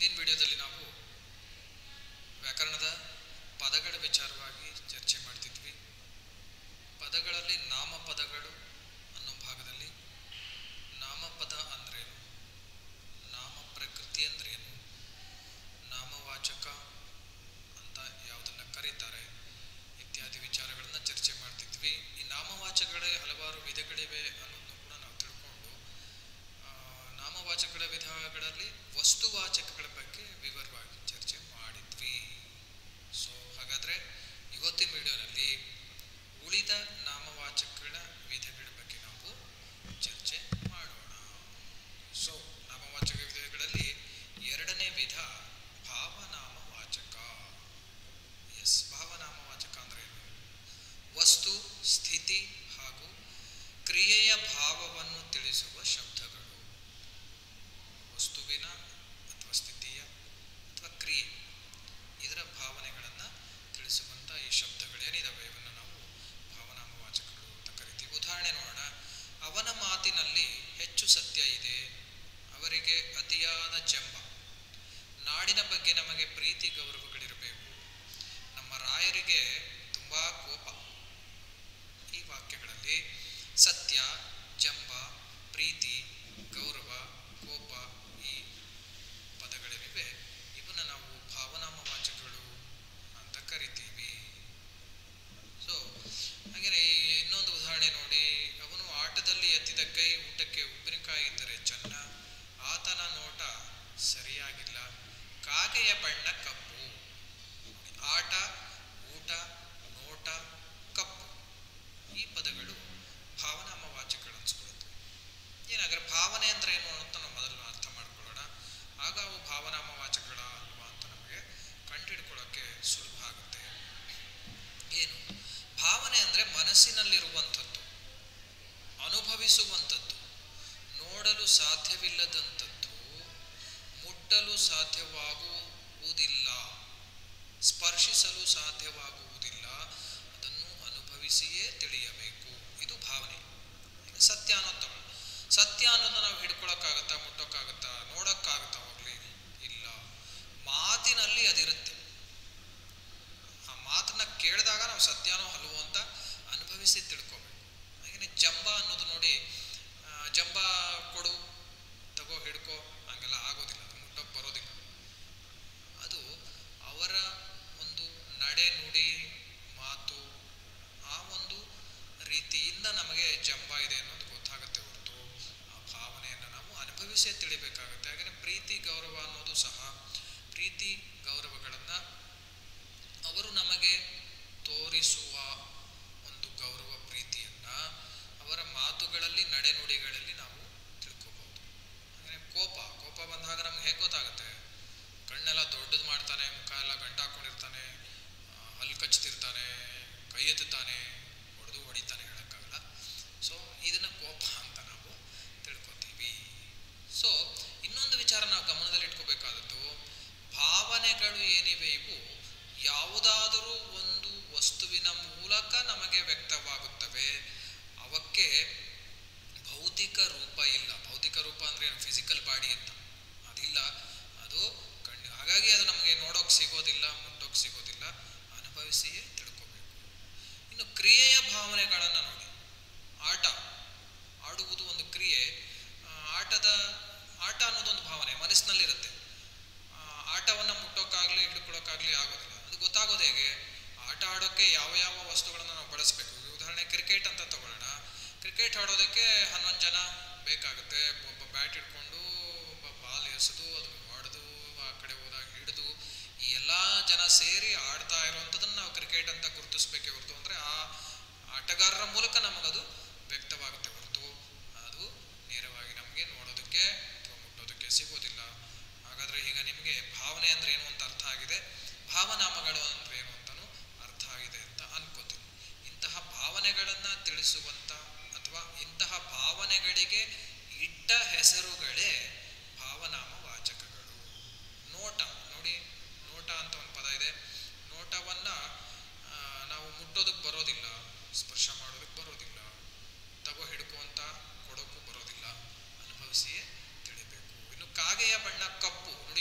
ಹಿಂದಿನ ವಿಡಿಯೋದಲ್ಲಿ ನಾವು ವ್ಯಾಕರಣದ ಪದಗಳ ವಿಚಾರವಾಗಿ ಚರ್ಚೆ ಮಾಡ್ತಿದ್ವಿ ಪದಗಳಲ್ಲಿ ನಾಮಪದಗಳು ಅನ್ನೋ ಭಾಗದಲ್ಲಿ ನಾಮಪದ ಅಂದ್ರೇನು ನಾಮ ಪ್ರಕೃತಿ ಅಂದ್ರೇನು ನಾಮವಾಚಕ ಅಂತ ಯಾವುದನ್ನು ಕರೀತಾರೆ ಇತ್ಯಾದಿ ವಿಚಾರಗಳನ್ನು ಚರ್ಚೆ ಮಾಡ್ತಿದ್ವಿ ಈ ನಾಮವಾಚಕಗಳೇ ಹಲವಾರು ವಿಧಗಳಿವೆ ಅನ್ನೋದನ್ನು ಕೂಡ ನಾವು ತಿಳ್ಕೊಂಡು ಆ, ನಾಮವಾಚಕಗಳ ವಿಧಗಳಲ್ಲಿ ವಸ್ತುವಾಚಕಗಳ ಬಗ್ಗೆ ವಿವರವಾಗಿ ಚರ್ಚೆ ಮಾಡಿದ್ವಿ ಸೊ ಹಾಗಾದರೆ ಇವತ್ತಿನ ವಿಡಿಯೋನಲ್ಲಿ ಉಳಿದ ನಾಮವಾಚಕಗಳ ವಿಧಗಳ ಬಗ್ಗೆ ನಾವು ಚರ್ಚೆ ಮಾಡೋಣ ಸೊ ನಾಮವಾಚಕ ವಿಧಗಳಲ್ಲಿ ಎರಡನೇ ವಿಧ ಭಾವನಾಮವಾಚಕ ಎಸ್ ಭಾವನಾಮವಾಚಕ ಅಂದ್ರೆ ಏನು ವಸ್ತು ಸ್ಥಿತಿ ಹಾಗೂ ಕ್ರಿಯೆಯ ಭಾವವನ್ನು ತಿಳಿಸುವ ಶಬ್ದಗಳು ವಸ್ತುವಿನ ಅಥವಾ ಸ್ಥಿತಿಯ ಅಥವಾ ಕ್ರಿಯೆ ಇದರ ಭಾವನೆಗಳನ್ನು ತಿಳಿಸುವಂಥ ಈ ಶಬ್ದಗಳೇನಿದಾವೆ ಇವನ್ನು ನಾವು ಭಾವನಾಮವಾಚಕಗಳು ಅಂತ ಕರಿತೀವಿ ಉದಾಹರಣೆ ನೋಡೋಣ ಅವನ ಮಾತಿನಲ್ಲಿ ಹೆಚ್ಚು ಸತ್ಯ ಇದೆ ಅವರಿಗೆ ಅತಿಯಾದ ಜಂಬ ನಾಡಿನ ಬಗ್ಗೆ ನಮಗೆ ಪ್ರೀತಿ ಗೌರವಗಳಿರಬೇಕು ನಮ್ಮ ರಾಯರಿಗೆ ತುಂಬ ಕೋಪ ಈ ವಾಕ್ಯಗಳಲ್ಲಿ ಸತ್ಯ ಜಂಬ ಪ್ರೀತಿ ಗೌರವ ಕೋಪ ಈ ಪದಗಳೇನಿವೆ ಇವನ್ನ ನಾವು ಭಾವನಾಮವಾಚಕಗಳು ಅಂತ ಕರಿತೀವಿ ಸೊ ಹಾಗೆಯೇ ಈ ಇನ್ನೊಂದು ಉದಾಹರಣೆ ನೋಡಿ ಅವನು ಆಟದಲ್ಲಿ ಎತ್ತಿದ ಕೈ ಊಟಕ್ಕೆ ಉಪ್ಪಿನಕಾಯಿ ಇದ್ದರೆ ಚೆನ್ನ ಆತನ ನೋಟ ಸರಿಯಾಗಿಲ್ಲ ಕಾಗೆಯ ಬಣ್ಣ ಕಪ್ಪು ಆಟ ಊಟ ನೋಟ ಕಪ್ಪು ಈ ಪದಗಳು ಭಾವನಾಮವಾಚಕಗಳು ಅನ್ಸ್ಕೊಳ್ಳುತ್ತೆ ಏನಾದ್ರೆ ಭಾವನೆ ಅಂದ್ರೆ ಏನು ಅಂತ ನಾವು ಮೊದಲು ಅರ್ಥ ಮಾಡ್ಕೊಳ್ಳೋಣ ಆಗ ಅವು ಭಾವನಾಮವಾಚಕಗಳ ಅಲ್ವಾ ಅಂತ ನಮಗೆ ಕಂಡುಹಿಡ್ಕೊಳ್ಳೋಕ್ಕೆ ಸುಲಭ ಆಗುತ್ತೆ ಏನು ಭಾವನೆ ಅಂದ್ರೆ ಮನಸ್ಸಿನಲ್ಲಿರುವಂಥದ್ದು ಅನುಭವಿಸುವಂಥದ್ದು ನೋಡಲು ಸಾಧ್ಯವಿಲ್ಲದಂಥದ್ದು ಮುಟ್ಟಲು ಸಾಧ್ಯವಾಗುವುದಿಲ್ಲ ಸ್ಪರ್ಶಿಸಲು ಸಾಧ್ಯವಾಗುವುದಿಲ್ಲ ಅದನ್ನು ಅನುಭವಿಸಿಯೇ ತಿಳಿಯಬೇಕು ಇದು ಭಾವನೆ ಈಗ ಸತ್ಯ ಅನ್ನೋದು ತಗೊಳ್ಳಿ ಸತ್ಯ ಅನ್ನೋದನ್ನ ನಾವು ಹಿಡ್ಕೊಳಕ್ಕಾಗತ್ತಾ ಮುಟ್ಟೋಕ್ಕಾಗತ್ತಾ ನೋಡೋಕ್ಕಾಗತ್ತಾ ಹೋಗ್ಲಿ ಇಲ್ಲ ಮಾತಿನಲ್ಲಿ ಅದಿರುತ್ತೆ ಆ ಮಾತನ್ನ ಕೇಳಿದಾಗ ನಾವು ಸತ್ಯನೋ ಹಲವು ಅಂತ ಅನುಭವಿಸಿ ತಿಳ್ಕೊಬೇಕು ಹಾಗೆಯೇ ಜಂಬ ಅನ್ನೋದು ನೋಡಿ ಆ, ಜಂಬ ಕೊಡು ತಗೋ ಹಿಡ್ಕೋ ಹಂಗೆಲ್ಲ ಆಗೋದಿಲ್ಲ ಅದು ಮುಟ್ಟೋಕೆ ಬರೋದಿಲ್ಲ ಅದು ಅವರ ಒಂದು ನಡೆ ನುಡಿ ಮಾತು ಆ ಒಂದು ರೀತಿಯಿಂದ ನಮಗೆ ಜಂಬ ಇದೆ ಅನ್ನೋದು ಗೊತ್ತಾಗುತ್ತೆ ಹೊರತು ಆ ಭಾವನೆಯನ್ನು ನಾವು ಅನುಭವಿಸೇ ತಿಳಿಬೇಕಾಗುತ್ತೆ ಹಾಗೆಯೇ ಪ್ರೀತಿ ಗೌರವ ಅನ್ನೋದು ಸಹ ಪ್ರೀತಿ ಗೌರವಗಳನ್ನು ಅವರು ನಮಗೆ ತೋರಿಸುವ ಒಂದು ಗೌರವ ಪ್ರೀತಿಯನ್ನ ಅವರ ಮಾತುಗಳಲ್ಲಿ ನಡೆನುಡಿಗಳಲ್ಲಿ ನಾವು ತಿಳ್ಕೋಬಹುದು ಹಾಗೆ ಕೋಪ ಕೋಪ ಬಂದಾಗ ನಮ್ಗೆ ಹೇಗೆ ಗೊತ್ತಾಗುತ್ತೆ ಕಣ್ಣೆಲ್ಲ ದೊಡ್ಡದು ಮಾಡ್ತಾನೆ ಮುಖ ಎಲ್ಲ ಗಂಟ ಹಾಕೊಂಡಿರ್ತಾನೆ ಆ, ಹಲ್ಲು ಕಚ್ತಿರ್ತಾನೆ ಕೈ ಎತ್ತುತ್ತಾನೆ ಹೊಡೆದು ಹೊಡಿತಾನೆ ಹೇಳೋಕ್ಕಾಗಲ್ಲ ಸೊ ಇದನ್ನ ಕೋಪ ಅಂತ ನಾವು ತಿಳ್ಕೊತೀವಿ ಸೊ ಇನ್ನೊಂದು ವಿಚಾರ ನಾವು ಗಮನದಲ್ಲಿ ಇಟ್ಕೋಬೇಕಾದದ್ದು ಭಾವನೆಗಳು ಏನಿವೆ ಇವು ಯಾವುದಾದರೂ ಒಂದು ವಸ್ತುವಿನ ಮೂಲಕ ನಮಗೆ ವ್ಯಕ್ತವಾಗುತ್ತವೆ ಅವಕ್ಕೆ ಭೌತಿಕ ರೂಪ ಇಲ್ಲ ಭೌತಿಕ ರೂಪ ಅಂದ್ರೆ ಏನು ಫಿಸಿಕಲ್ ಬಾಡಿ ಅಂತ ಅದಿಲ್ಲ ಅದು ಕಣ್ಣು ಹಾಗಾಗಿ ಅದು ನಮಗೆ ನೋಡೋಕೆ ಸಿಗೋದಿಲ್ಲ ಮುಟ್ಟೋಕೆ ಸಿಗೋದಿಲ್ಲ ಅನುಭವಿಸಿಯೇ ತಿಳ್ಕೋಬೇಕು ಇನ್ನು ಕ್ರಿಯೆಯ ಭಾವನೆಗಳನ್ನು ನೋಡಿ ಆಟ ಆಡುವುದು ಒಂದು ಕ್ರಿಯೆ ಆ, ಆಟದ ಆಟ ಅನ್ನೋದೊಂದು ಭಾವನೆ ಮನಸ್ಸಿನಲ್ಲಿರುತ್ತೆ ಆ, ಆಟವನ್ನ ಮುಟ್ಟೋಕ್ಕಾಗ್ಲಿ ಹಿಡ್ಕೊಳ್ಳೋಕ್ಕಾಗ್ಲಿ ಆಗೋದಿಲ್ಲ ಅದು ಗೊತ್ತಾಗೋದು ಹೇಗೆ ಆಟ ಆಡೋಕ್ಕೆ ಯಾವ ಯಾವ ವಸ್ತುಗಳನ್ನು ನಾವು ಬಳಸಬೇಕು ಉದಾಹರಣೆ ಕ್ರಿಕೆಟ್ ಅಂತ ತಗೊಳ್ಳೋಣ ಕ್ರಿಕೆಟ್ ಆಡೋದಕ್ಕೆ ಹನ್ನೊಂದು ಜನ ಬೇಕಾಗುತ್ತೆ ಒಬ್ಬ ಬ್ಯಾಟ್ ಹಿಡ್ಕೊಂಡು ಒಬ್ಬ ಬಾಲ್ ಎಸೆದು ಅದನ್ನು ಹೊಡೆದು ಆ ಕಡೆ ಹೋದಾಗ ಹಿಡಿದು ಈ ಎಲ್ಲ ಜನ ಸೇರಿ ಆಡ್ತಾ ಇರುವಂಥದ್ದನ್ನು ನಾವು ಕ್ರಿಕೆಟ್ ಅಂತ ಗುರುತಿಸ್ಬೇಕೇ ಹೊರತು ಅಂದರೆ ಆ ಆಟಗಾರರ ಮೂಲಕ ನಮಗದು ವ್ಯಕ್ತವಾಗುತ್ತೆ ಹೊರತು ಅದು ನೇರವಾಗಿ ನಮಗೆ ನೋಡೋದಕ್ಕೆ ಅಥವಾ ಮುಟ್ಟೋದಕ್ಕೆ ಸಿಗೋದಿಲ್ಲ ಹಾಗಾದ್ರೆ ಈಗ ನಿಮಗೆ ಭಾವನೆ ಅಂದ್ರೆ ಏನು ಅಂತ ಅರ್ಥ ಆಗಿದೆ ಭಾವನಾಮಗಳು ಅಂದ್ರೆ ಏನು ಅಂತಲೂ ಅರ್ಥ ಆಗಿದೆ ಅಂತ ಅನ್ಕೋತೀನಿ ಇಂತಹ ಭಾವನೆಗಳನ್ನ ತಿಳಿಸುವಂತ ಅಥವಾ ಇಂತಹ ಭಾವನೆಗಳಿಗೆ ಇಟ್ಟ ಹೆಸರುಗಳೇ ಭಾವನಾಮ ವಾಚಕಗಳು ನೋಟ ನೋಡಿ ನೋಟ ಅಂತ ಒಂದು ಪದ ಇದೆ ನೋಟವನ್ನ ಆ, ನಾವು ಮುಟ್ಟೋದಕ್ಕೆ ಬರೋದಿಲ್ಲ ಸ್ಪರ್ಶ ಮಾಡೋದಕ್ಕೆ ಬರೋದಿಲ್ಲ ತಗೋ ಹಿಡ್ಕೊ ಅಂತ ಕೊಡೋಕ್ಕೂ ಬರೋದಿಲ್ಲ ಅನುಭವಿಸಿಯೇ ತಿಳಿಬೇಕು ಇನ್ನು ಕಾಗೆಯ ಬಣ್ಣ ಕಪ್ಪು ನೋಡಿ ಕಪ್ಪು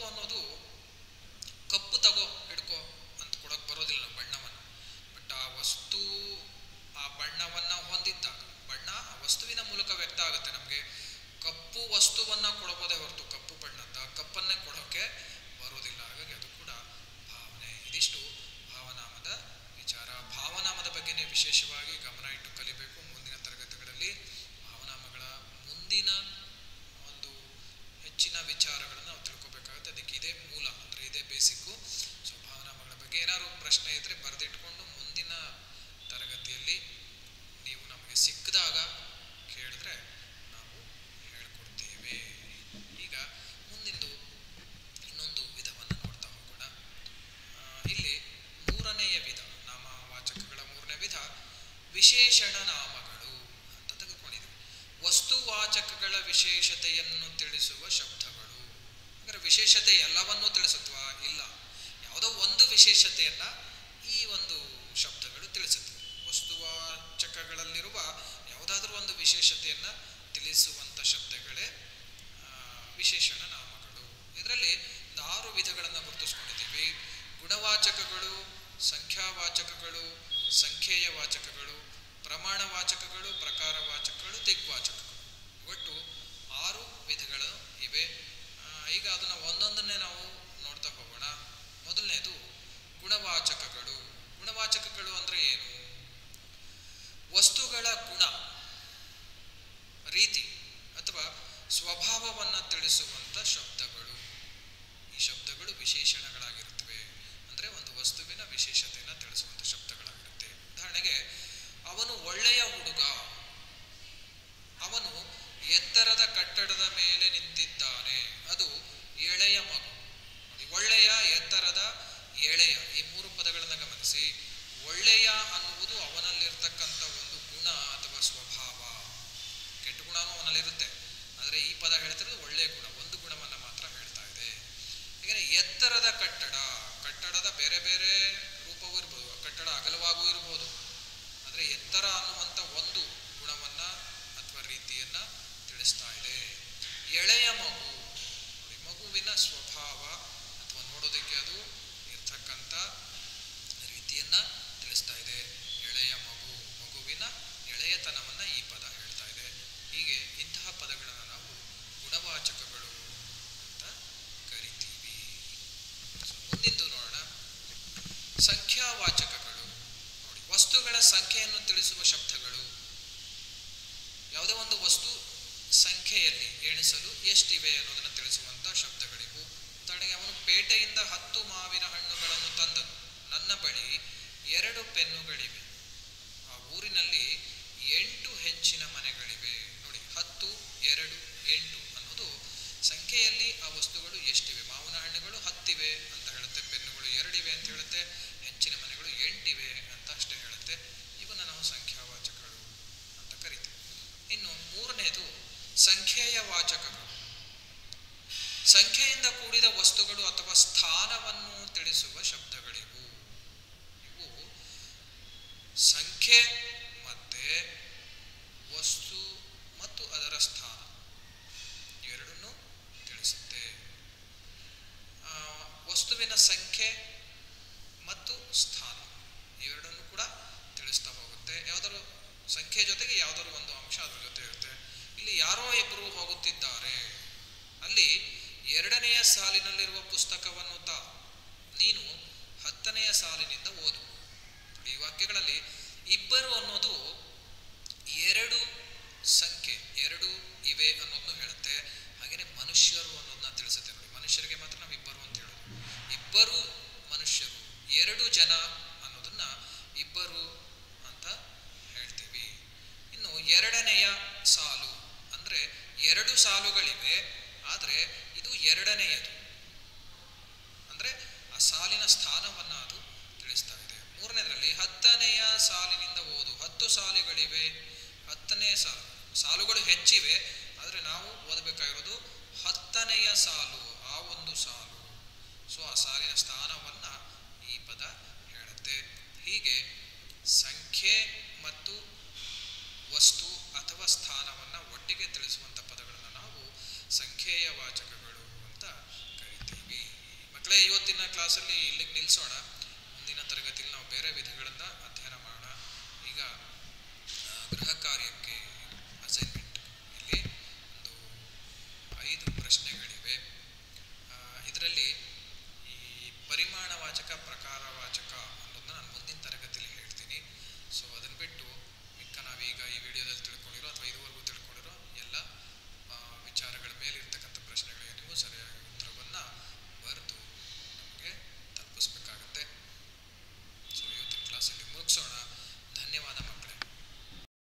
ಅನ್ನೋದು ಕಪ್ಪು ತಗೋ ಹಿಡ್ಕೋ ಅಂತ ಕೊಡೋಕೆ ಬರೋದಿಲ್ಲ ಬಣ್ಣವನ್ನು ಬಟ್ ಆ ವಸ್ತು ಆ ಬಣ್ಣವನ್ನು ಹೊಂದಿದ್ದಾಗ ಬಣ್ಣ ಆ ವಸ್ತುವಿನ ಮೂಲಕ ವ್ಯಕ್ತ ಆಗುತ್ತೆ ನಮಗೆ ಕಪ್ಪು ವಸ್ತುವನ್ನು ಕೊಡಬಹುದೇ ಹೊರತು ಕಪ್ಪು ಬಣ್ಣದ ಕಪ್ಪನ್ನೇ ಕೊಡೋಕೆ ಬರೋದಿಲ್ಲ ಹಾಗಾಗಿ ಅದು ಕೂಡ ಭಾವನೆ ಇದಿಷ್ಟು ಭಾವನಾಮದ ವಿಚಾರ ಭಾವನಾಮದ ಬಗ್ಗೆನೇ ವಿಶೇಷವಾಗಿ ಗಮನ ಇಟ್ಟು ಕಲಿಬೇಕು ಮುಂದಿನ ತರಗತಿಗಳಲ್ಲಿ ಭಾವನಾಮಗಳ ಮುಂದಿನ ಒಂದು ಹೆಚ್ಚಿನ ವಿಚಾರಗಳನ್ನು ನಾವು ತಿಳ್ಕೊಬೇಕಾಗುತ್ತೆ ಅದಕ್ಕೆ ಇದೇ ಮೂಲ ಅಂದರೆ ಇದೇ ಬೇಸಿಕ್ಕು ಸೊ ಭಾವನಾಮಗಳ ಬಗ್ಗೆ ಏನಾದ್ರು ಪ್ರಶ್ನೆ ಇದ್ದರೆ ಬರೆದಿಟ್ಕೊಂಡು ಮುಂದಿನ ತರಗತಿಯಲ್ಲಿ ನೀವು ನಮಗೆ ಸಿಕ್ಕಿದಾಗ ಕೇಳಿದ್ರೆ ನಾವು ಹೇಳ್ಕೊಡ್ತೇವೆ ಈಗ ಮುಂದಿಂದು ಇನ್ನೊಂದು ವಿಧವನ್ನು ನೋಡ್ತಾ ಹೋಗೋಣ ಆ, ಇಲ್ಲಿ ಮೂರನೆಯ ವಿಧ ನಾಮವಾಚಕಗಳ ಮೂರನೇ ವಿಧ ವಿಶೇಷಣ ನಾಮಗಳು ಅಂತ ತೆಗೆದುಕೊಂಡಿದ್ದೀವಿ ವಸ್ತುವಾಚಕಗಳ ವಿಶೇಷತೆಯನ್ನು ತಿಳಿಸುವ ಶಬ್ದಗಳು ಅಂದರೆ ವಿಶೇಷತೆ ಎಲ್ಲವನ್ನೂ ತಿಳಿಸುತ್ತವಾ ಇಲ್ಲ ಯಾವುದೋ ಒಂದು ವಿಶೇಷತೆಯನ್ನ ಈ ಒಂದು ಶಬ್ದಗಳು ತಿಳಿಸುತ್ತವೆ ವಸ್ತುವಾಚಕಗಳಲ್ಲಿರುವ ಯಾವುದಾದ್ರೂ ಒಂದು ವಿಶೇಷತೆಯನ್ನ ತಿಳಿಸುವಂಥ ಶಬ್ದಗಳೇ ಆ, ವಿಶೇಷಣ ನಾಮಗಳು ಇದರಲ್ಲಿ ಆರು ವಿಧಗಳನ್ನು ಗುರುತಿಸ್ಕೊಂಡಿದ್ದೀವಿ ಗುಣವಾಚಕಗಳು ಸಂಖ್ಯಾವಾಚಕಗಳು ಸಂಖ್ಯೆಯ ವಾಚಕಗಳು ಪ್ರಮಾಣವಾಚಕಗಳು ಪ್ರಕಾರವಾಚಕಗಳು ದಿಗ್ವಾಚಕಗಳು ಒಟ್ಟು ಆರು ವಿಧಗಳು ಇವೆ ಆ, ಈಗ ಅದನ್ನು ಒಂದೊಂದನ್ನೇ ನಾವು ನೋಡ್ತಾ ಹೋಗೋಣ ಮೊದಲನೇದು ಗುಣವಾಚಕಗಳು ಗುಣವಾಚಕಗಳು ಅಂದರೆ ಏನು ವಸ್ತುಗಳ ಗುಣ ರೀತಿ ಅಥವಾ ಸ್ವಭಾವವನ್ನು ತಿಳಿಸುವಂಥ ಶಬ್ದಗಳು ಈ ಶಬ್ದಗಳು ವಿಶೇಷಣಗಳಾಗಿರುತ್ತವೆ ಅಂದರೆ ಒಂದು ವಸ್ತುವಿನ ವಿಶೇಷತೆಯನ್ನು ತಿಳಿಸುವಂಥ ಶಬ್ದಗಳಾಗಿರುತ್ತೆ ಉದಾಹರಣೆಗೆ ಅವನು ಒಳ್ಳೆಯ ಹುಡುಗ ಅವನು ಎತ್ತರದ ಕಟ್ಟಡದ ಮೇಲೆ ನಿಂತಿದ್ದಾನೆ ಅದು ಎಳೆಯ ಮಗು ನೋಡಿ, ಒಳ್ಳೆಯ ಎತ್ತರದ ಎಳೆಯ ಈ ಮೂರು ಪದಗಳನ್ನು ಗಮನಿಸಿ ಒಳ್ಳೆಯ ಅನ್ನುವುದು ಅವನಲ್ಲಿರ್ತಕ್ಕಂಥ ಒಂದು ಗುಣ ಅಥವಾ ಸ್ವಭಾವ ಕೆಟ್ಟ ಗುಣನೂ ಅವನಲ್ಲಿರುತ್ತೆ ಆದರೆ ಈ ಪದ ಹೇಳ್ತಿರೋದು ಒಳ್ಳೆಯ ಗುಣ ಒಂದು ಗುಣವನ್ನು ಮಾತ್ರ ಹೇಳ್ತಾ ಇದೆ ಯಾಕಂದರೆ ಎತ್ತರದ ಕಟ್ಟಡ ಕಟ್ಟಡದ ಬೇರೆ ಬೇರೆ ರೂಪವೂ ಇರ್ಬೋದು ಆ ಕಟ್ಟಡ ಅಗಲವಾಗೂ ಇರ್ಬೋದು ಆದರೆ ಎತ್ತರ ಅನ್ನುವಂಥ ಒಂದು ಗುಣವನ್ನು ಅಥವಾ ರೀತಿಯನ್ನು ತಿಳಿಸ್ತಾ ಇದೆ ಎಳೆಯ ಮಗು ನೋಡಿ, ಮಗುವಿನ ಸ್ವಭಾವ ಅಥವಾ ನೋಡೋದಕ್ಕೆ ಅದು ಇರ್ತಕ್ಕಂಥ ರೀತಿಯನ್ನ ತಿಳಿಸ್ತಾ ಇದೆ ಎಳೆಯ ಮಗು ಮಗುವಿನ ಎಳೆಯತನವನ್ನ ಈ ಪದ ಹೇಳ್ತಾ ಇದೆ ಹೀಗೆ ಇಂತಹ ಪದಗಳನ್ನು ನಾವು ಗುಣವಾಚಕಗಳು ಅಂತ ಕರಿತೀವಿ ಸೊ, ಮುಂದಿಂದು ನೋಡೋಣ ಸಂಖ್ಯಾವಾಚಕಗಳು ನೋಡಿ ವಸ್ತುಗಳ ಸಂಖ್ಯೆಯನ್ನು ತಿಳಿಸುವ ಶಬ್ದಗಳು ಯಾವುದೇ ಒಂದು ವಸ್ತು ಸಂಖ್ಯೆಯಲ್ಲಿ ಎಣಿಸಲು ಎಷ್ಟಿವೆ ಅನ್ನೋದನ್ನು ತಿಳಿಸುವಂಥ ಶಬ್ದಗಳಿವು ಉದಾಹರಣೆಗೆ ಅವನು ಪೇಟೆಯಿಂದ ಹತ್ತು ಮಾವಿನ ಹಣ್ಣುಗಳನ್ನು ತಂದನು ನನ್ನ ಬಳಿ ಎರಡು ಪೆನ್ನುಗಳಿವೆ ಆ ಊರಿನಲ್ಲಿ ಎಂಟು ಹೆಂಚಿನ ಮನೆಗಳಿವೆ ನೋಡಿ ಹತ್ತು ಎರಡು ಎಂಟು ಅನ್ನೋದು ಸಂಖ್ಯೆಯಲ್ಲಿ ಆ ವಸ್ತುಗಳು ಎಷ್ಟಿವೆ ಮಾವಿನ ಹಣ್ಣುಗಳು ಹತ್ತಿವೆ ಅಂತ ಹೇಳುತ್ತೆ ಪೆನ್ನುಗಳು ಎರಡಿವೆ ಅಂತ ಹೇಳುತ್ತೆ ಹೆಂಚಿನ ಮನೆಗಳು ಎಂಟಿವೆ ಅಂತ ಅಷ್ಟೇ ಹೇಳುತ್ತೆ ಇವನ್ನ ನಾವು ಸಂಖ್ಯಾವಾಚಕಗಳು ಅಂತ ಕರಿತೀವಿ ಇನ್ನು ಮೂರನೇದು ಸಂಖ್ಯೆಯ ವಾಚಕಗಳು ಸಂಖ್ಯೆಯಿಂದ ಕೂಡಿದ ವಸ್ತುಗಳು ಅಥವಾ ಸ್ಥಾನವನ್ನು ತಿಳಿಸುವ ಶಬ್ದಗಳಿವು ಇವು ಸಂಖ್ಯೆ ಮತ್ತೆ ವಸ್ತು ಮತ್ತು ಅದರ ಸ್ಥಾನ ಇವೆರಡನ್ನು ತಿಳಿಸುತ್ತೆ ಆ, ವಸ್ತುವಿನ ಸಂಖ್ಯೆ ಮತ್ತು ಸ್ಥಾನ ಇವೆರಡನ್ನು ಕೂಡ ತಿಳಿಸ್ತಾ ಹೋಗುತ್ತೆ ಯಾವ್ದಾದ್ರು ಸಂಖ್ಯೆ ಜೊತೆಗೆ ಯಾವ್ದಾದ್ರು ಒಂದು ಅಂಶ ಅದ್ರ ಜೊತೆ ಇರುತ್ತೆ ಇಲ್ಲಿ ಯಾರೋ ಇಬ್ಬರು ಹೋಗುತ್ತಿದ್ದಾರೆ ಅಲ್ಲಿ ಎರಡನೆಯ ಸಾಲಿನಲ್ಲಿರುವ ಪುಸ್ತಕವನ್ನು ತಾ ನೀನು ಹತ್ತನೆಯ ಸಾಲಿನಿಂದ ಓದು ಈ ವಾಕ್ಯಗಳಲ್ಲಿ ಇಬ್ಬರು ಅನ್ನೋದು ಎರಡು ಸಂಖ್ಯೆ ಎರಡು ಇವೆ ಅನ್ನೋದನ್ನು ಹೇಳುತ್ತೆ ಹಾಗೆಯೇ ಮನುಷ್ಯರು ಅನ್ನೋದನ್ನ ತಿಳಿಸುತ್ತೆ ನೋಡಿ ಮನುಷ್ಯರಿಗೆ ಮಾತ್ರ ನಾವು ಇಬ್ಬರು ಅಂತ ಹೇಳೋದು ಇಬ್ಬರು ಮನುಷ್ಯರು ಎರಡು ಜನ ಅನ್ನೋದನ್ನ ಇಬ್ಬರು ಅಂತ ಹೇಳ್ತೀವಿ ಇನ್ನು ಎರಡನೆಯ ಸಾಲು ಅಂದ್ರೆ ಎರಡು ಸಾಲುಗಳಿವೆ ಆದರೆ ಇದು ಎರಡನೆಯದು ಅಂದ್ರೆ ಆ ಸಾಲಿನ ಸ್ಥಾನವನ್ನ ಅದು ತಿಳಿಸ್ತಾ ಇದೆ ಮೂರನೇದರಲ್ಲಿ ಹತ್ತನೆಯ ಸಾಲಿನಿಂದ ಓದು ಹತ್ತು ಸಾಲುಗಳಿವೆ ಹತ್ತನೇ ಸಾಲು ಸಾಲುಗಳು ಹೆಚ್ಚಿವೆ ಆದರೆ ನಾವು ಓದಬೇಕಾಗಿರೋದು ಹತ್ತನೆಯ ಸಾಲು ಆ ಒಂದು ಸಾಲು ಸೊ ಆ ಸಾಲಿನ ಸ್ಥಾನವನ್ನ ಈ ಪದ ಹೇಳುತ್ತೆ ಹೀಗೆ ಸಂಖ್ಯೆ ಮತ್ತು ವಸ್ತು ಅಥವಾ ಸ್ಥಾನವನ್ನ ಒಟ್ಟಿಗೆ ತಿಳಿಸುವಂಥ ಪದಗಳನ್ನು ನಾವು ಸಂಖ್ಯೆಯ ವಾಚಕಗಳು ಅಂತ ಕರಿತೀವಿ ಮಕ್ಕಳೇ ಇವತ್ತಿನ ಕ್ಲಾಸಲ್ಲಿ ಇಲ್ಲಿಗೆ ನಿಲ್ಲಿಸೋಣ ಮುಂದಿನ ತರಗತಿಯಲ್ಲಿ ನಾವು ಬೇರೆ ವಿಧಗಳನ್ನು ಅಧ್ಯಯನ ಮಾಡೋಣ ಈಗ ಆ, ಗೃಹ ಕಾರ್ಯಕ್ಕೆ ಅಸೈನ್ಮೆಂಟ್ ಇಲ್ಲಿ ಒಂದು ಐದು ಪ್ರಶ್ನೆಗಳಿವೆ ಇದರಲ್ಲಿ ಈ ಪರಿಮಾಣವಾಚಕ ಪ್ರಕಾರವಾಚಕ ಅನ್ನೋದನ್ನ ನಾನು ಮುಂದಿನ ತರಗತಿಯಲ್ಲಿ ಹೇಳ್ತೀನಿ ಸೊ ಅದನ್ನು ಬಿಟ್ಟು ಮಿಕ್ಕ ನಾವೀಗ ಈ ವಿಡಿಯೋದಲ್ಲಿ ತಿಳ್ಕೊಂಡಿರೋ ಅಥವಾ ಇದುವರೆಗೂ ತಿಳ್ಕೊಂಡಿರೋ ಎಲ್ಲ ಆ, ವಿಚಾರಗಳ ಮೇಲಿರ್ತಕ್ಕಂಥ